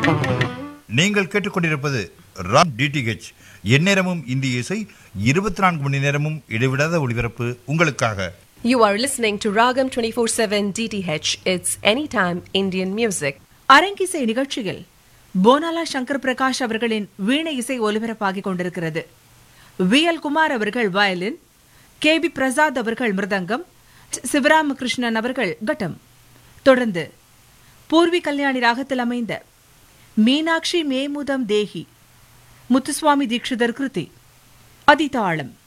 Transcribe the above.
நீங்கள் கேட்டுக்கொண்டிருப்பது ராம் டிடிஹெச் எந்நேரமும் இந்திய இசை இருபத்தி நான்கு மணி நேரமும் இடைவிடாத ஒளிபரப்பு உங்களுக்காக You are listening to Ragam 24/7 DTH. It's anytime Indian music. அரங்கிசை நிகழ்ச்சியில் போனாலா சங்கர் பிரகாஷ் அவர்களின் வீணை இசை ஒலிபரப்பாகிக் கொண்டிருக்கிறது வி எல் குமார் அவர்கள் வயலின் கே பி பிரசாத் அவர்கள் மிருதங்கம் சிவராமகிருஷ்ணன் அவர்கள் கட்டம் தொடர்ந்து பூர்வி கல்யாணி ராகத்தில் அமைந்த மீனாட்சி மேமுதம் தேஹி முத்துசுவாமி தீட்சிதர் கிருதி அதிதாளம்